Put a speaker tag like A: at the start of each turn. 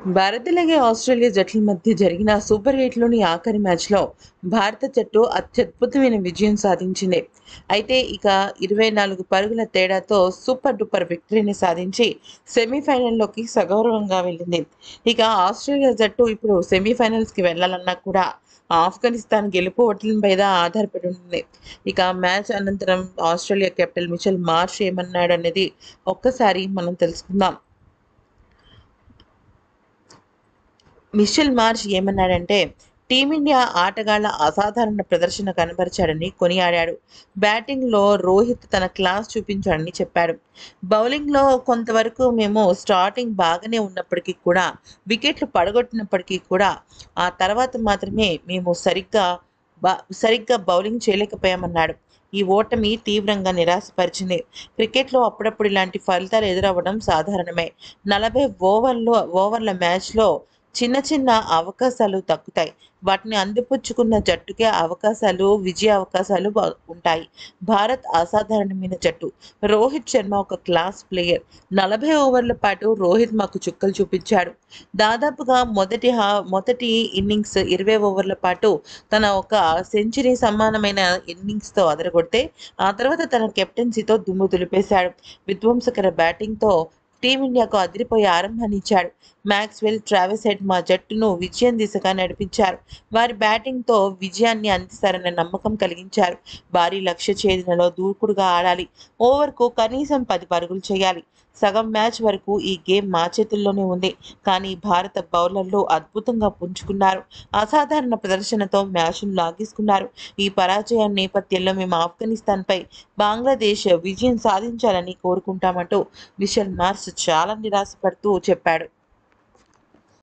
A: భారత్ అలాగే ఆస్ట్రేలియా జట్ల మధ్య జరిగిన సూపర్ ఎయిట్లోని ఆఖరి మ్యాచ్లో భారత జట్టు అత్యద్భుతమైన విజయం సాధించింది అయితే ఇక ఇరవై నాలుగు పరుగుల తేడాతో సూపర్ డూపర్ విక్టరీని సాధించి సెమీఫైనల్లోకి సగౌరవంగా వెళ్ళింది ఇక ఆస్ట్రేలియా జట్టు ఇప్పుడు సెమీఫైనల్స్కి వెళ్ళాలన్నా కూడా ఆఫ్ఘనిస్తాన్ గెలుపు ఓట్ల మీద ఆధారపడి ఉంటుంది ఇక మ్యాచ్ అనంతరం ఆస్ట్రేలియా కెప్టెన్ మిచెల్ మార్ష్ ఏమన్నాడు అనేది ఒక్కసారి మనం తెలుసుకుందాం మిషెల్ మార్ష్ ఏమన్నాడంటే టీమిండియా ఆటగాళ్ల అసాధారణ ప్రదర్శన కనబరిచాడని కొనియాడాడు బ్యాటింగ్లో రోహిత్ తన క్లాస్ చూపించాడని చెప్పాడు బౌలింగ్లో కొంతవరకు మేము స్టార్టింగ్ బాగానే ఉన్నప్పటికీ కూడా వికెట్లు పడగొట్టినప్పటికీ కూడా ఆ తర్వాత మాత్రమే మేము సరిగ్గా బా సరిగ్గా బౌలింగ్ చేయలేకపోయామన్నాడు ఈ ఓటమి తీవ్రంగా నిరాశపరిచింది క్రికెట్లో అప్పుడప్పుడు ఇలాంటి ఫలితాలు ఎదురవ్వడం సాధారణమే నలభై ఓవర్లో ఓవర్ల మ్యాచ్లో చిన్న చిన్న అవకాశాలు తగ్గుతాయి వాటిని అందిపుచ్చుకున్న జట్టుకే అవకాశాలు విజయ అవకాశాలు బా- ఉంటాయి భారత్ అసాధారణమైన జట్టు రోహిత్ శర్మ ఒక క్లాస్ ప్లేయర్ నలభై ఓవర్ల పాటు రోహిత్ మాకు చుక్కలు చూపించాడు దాదాపుగా మొదటి హా మొదటి ఇన్నింగ్స్ ఇరవై ఓవర్ల పాటు తన ఒక సెంచరీ సమానమైన ఇన్నింగ్స్తో అదరగొడితే ఆ తర్వాత తన కెప్టెన్సీతో దుమ్ము దులిపేశాడు విధ్వంసకర బ్యాటింగ్తో టీమిండియాకు అదిరిపోయే ఆరంభాన్ని ఇచ్చాడు మ్యాక్స్వెల్ ట్రావెస్ హెడ్ మా జట్టును విజయం దిశగా నడిపించారు వారి బ్యాటింగ్తో విజయాన్ని అందిస్తారన్న నమ్మకం కలిగించారు భారీ లక్ష్య ఛేదనలో దూకుడుగా ఆడాలి ఓవర్కు కనీసం పది పరుగులు చేయాలి సగం మ్యాచ్ వరకు ఈ గేమ్ మా చేతుల్లోనే ఉంది కానీ భారత బౌలర్లు అద్భుతంగా పుంజుకున్నారు అసాధారణ ప్రదర్శనతో మ్యాచ్ను లాగేసుకున్నారు ఈ పరాజయం నేపథ్యంలో మేము ఆఫ్ఘనిస్తాన్పై బంగ్లాదేశ్ విజయం సాధించాలని కోరుకుంటామంటూ మిషెల్ మార్స్ చాలా నిరాశపడుతూ చెప్పాడు